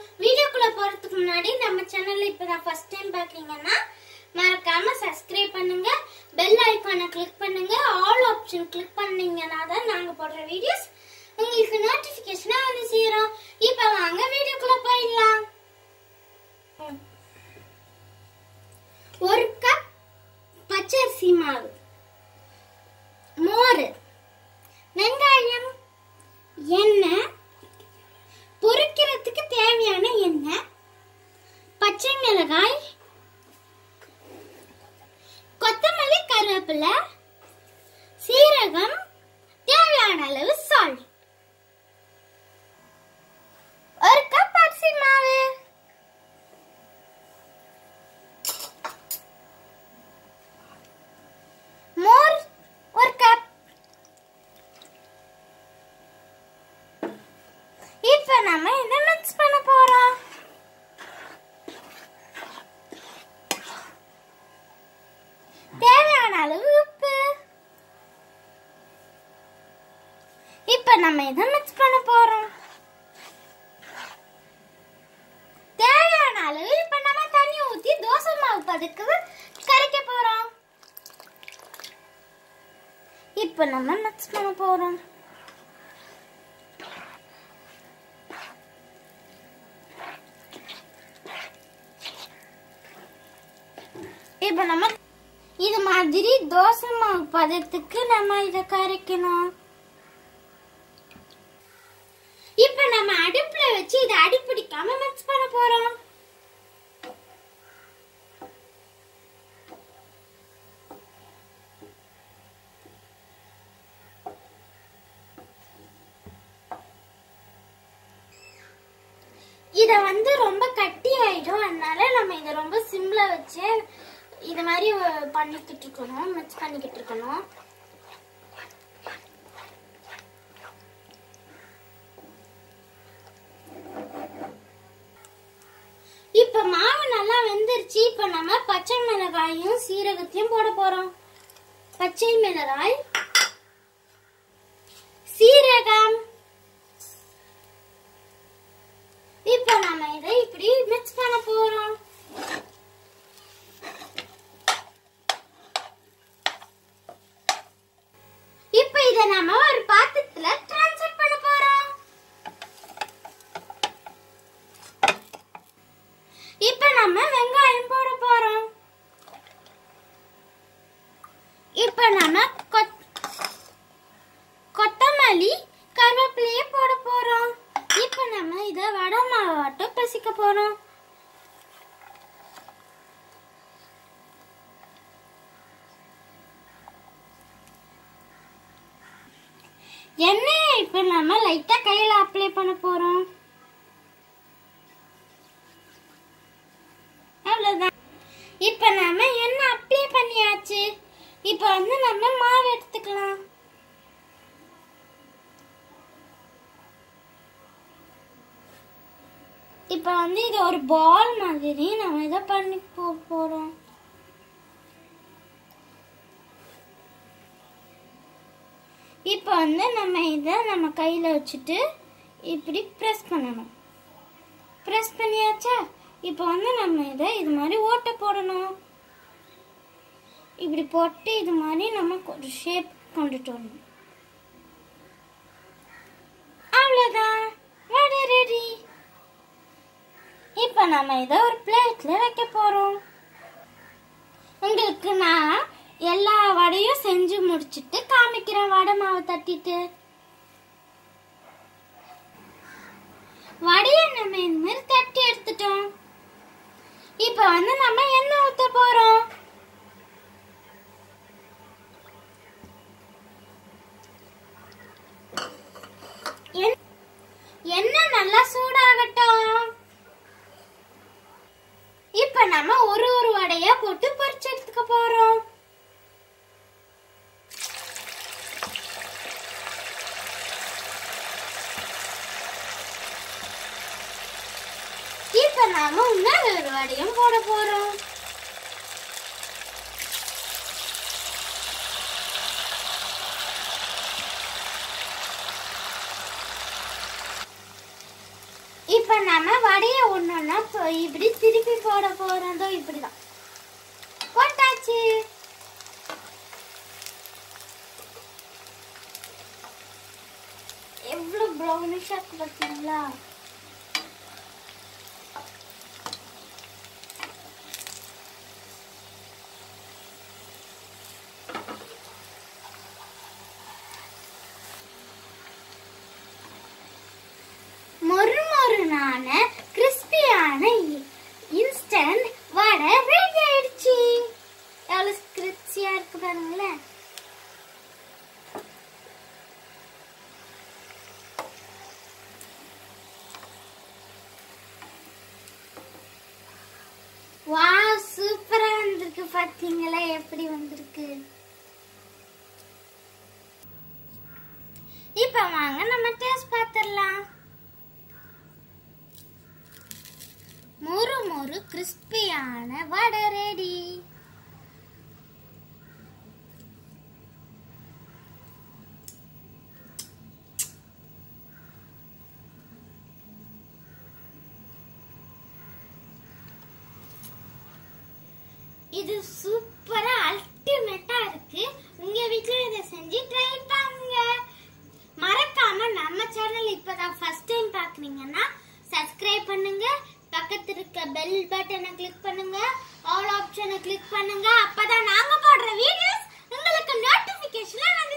வீடியோக்குள்ள போறதுக்கு முன்னாடி நம்ம சேனல்ல இப்பதான் ஃபர்ஸ்ட் டைம் பாக்குறீங்கன்னா மறக்காம சப்ஸ்கிரைப் பண்ணுங்க பெல் ஐகானை கிளிக் பண்ணுங்க ஆல் ஆப்ஷன் கிளிக் பண்ணீங்கன்னா தான் நாங்க போடுற வீடியோஸ் உங்களுக்கு நோட்டிபிகேஷனா வந்து சேரும் இப்போ வாங்க வீடியோக்குள்ள போயிடலாம் ஒரு கப் பச்சரிசி மாவு மோர் வெங்காயம் எண்ணெய் பொரிக்கிறதுக்கு தேவையான எண்ணெய் பச்சை மிளகாய் கொத்தமல்லி கருவேப்பிலை சீரகம் தேவையான அளவு சால்ட் ஒரு கப் அரிசி மாவு மோர் ஒரு கப் இப்ப நம்ம இதை மிக்ஸ் பண்ண போறோம் தேவையான அளவு உப்பு இப்ப நம்ம இதை மிக்ஸ் பண்ண போறோம் தேவையான அளவு இப்ப நம்ம தண்ணி ஊத்தி தோசை மாவு பதுக்கு கரைக்க போறோம் இப்ப நம்ம மிக்ஸ் பண்ண போறோம் இப்ப நம்ம இது மாதிரி தோசை மாவு பதத்துக்கு நம்ம இத கரைக்கணும் இப்ப நம்ம அடுப்புல வச்சு இத அடிப்பிடிக்காம மிக்ஸ் பண்ண போறோம் இத வந்து ரொம்ப கட்டி ஆயிடும் அதனால நம்ம இத ரொம்ப சிம்ல வச்சு இது மாதிரி அஹ், பண்ணிக்கிட்டு இருக்கணும் மிக்ஸ் பண்ணிக்கிட்டு இருக்கணும் இப்ப மாவு நல்லா வெந்துருச்சு இப்ப நம்ம பச்சை மிளகாயும் சீரகத்தையும் போட போறோம் பச்சை மிளகாய் சீரகம் இப்ப நம்ம இதை இப்படி மிக்ஸ் பண்ண போறோம் இப்ப இத நம்ம ஒரு பாத்திரத்துல ட்ரான்ஸ்ஃபர் பண்ண போறோம் இப்ப நம்ம வெங்காயம் போட போறோம் இப்ப நம்ம கொத்- கொத்தமல்லி கருவேப்பிலையே போட போறோம் இப்ப நம்ம இத வடை மாவாட்டம் பசிக்க போறோம் எண்ணெயை இப்ப நம்ம லைட்டா கையில அப்ளை பண்ண போறோம் அவ்வளவுதான் இப்ப நாம எண்ணெய் அப்ளை பண்ணியாச்சு இப்ப வந்து நம்ம மாவு எடுத்துக்கலாம் இப்ப வந்து இது ஒரு பால் மாதிரி நம்ம இதை பண்ணி போ போறோம் இப்போ வந்து நம்ம இதை நம்ம கையில் வச்சுட்டு இப்படி ப்ரெஸ் பண்ணணும் ப்ரெஸ் பண்ணியாச்சா இப்போ வந்து நம்ம இதை இது மாதிரி ஓட்டை போடணும் இப்படி போட்டு இது மாதிரி நம்ம ஒரு ஷேப் கொண்டுட்டு வரணும் அவ்வளோதான் வடை ரெடி இப்போ நம்ம இதை ஒரு பிளேட்ல வைக்க போறோம் உங்களுக்கு நான் எல்லா வடையும் செஞ்சு முடிச்சிட்டு காமிக்கிறேன் வடை மாவு தட்டிட்டு வடையை நம்ம இந்த மாதிரி தட்டி எடுத்துட்டோம் இப்போ வந்து நம்ம எண்ணெய் ஊத்த போறோம் எண்ணெய் எண்ணெய் நல்லா சூடாகட்டும் இப்ப நம்ம ஒரு ஒரு வடையா போட்டு பொரிச்சு எடுத்துக்க போறோம் இப்ப நாம இன்னொரு ஒரு வடையும் போட போறோம் இப்ப நாம வடைய ஒண்ணுன்னா இப்படி திருப்பி போட போறதோ இப்படிதான் போட்டாச்சு எவ்வளவு ப்ரௌனிஷா இருக்கு பார்த்தீங்களா மொறு மொறுனான கிறிஸ்பியான இன்ஸ்டன்ட் வடை ரெடி ஆயிடுச்சு எவ்வளவு கிறிஸ்பியா இருக்கு பாருங்களேன் வா சூப்பரா வந்திருக்கு பாத்தீங்களா எப்படி வந்திருக்கு இப்ப வாங்க நம்ம டேஸ்ட் பார்த்துடலாம் மொறு மொறு கிறிஸ்பியான வடை ரெடி இது சூப்பரா அல்டிமேட்டா இருக்கு உங்க வீட்ல இதை செஞ்சு ட்ரை பண்ணுங்க மறக்காம நம்ம சேனல் இப்பதான் ஃபர்ஸ்ட் டைம் பாக்குறீங்கன்னா சப்ஸ்கிரைப் பண்ணுங்க பக்கத்துல இருக்க பெல் பட்டனை கிளிக் பண்ணுங்க ஆல் ஆப்ஷனை கிளிக் பண்ணுங்க அப்பதான் நாங்க போடுற வீடியோஸ் உங்களுக்கு நோட்டிபிகேஷன்ல வந்து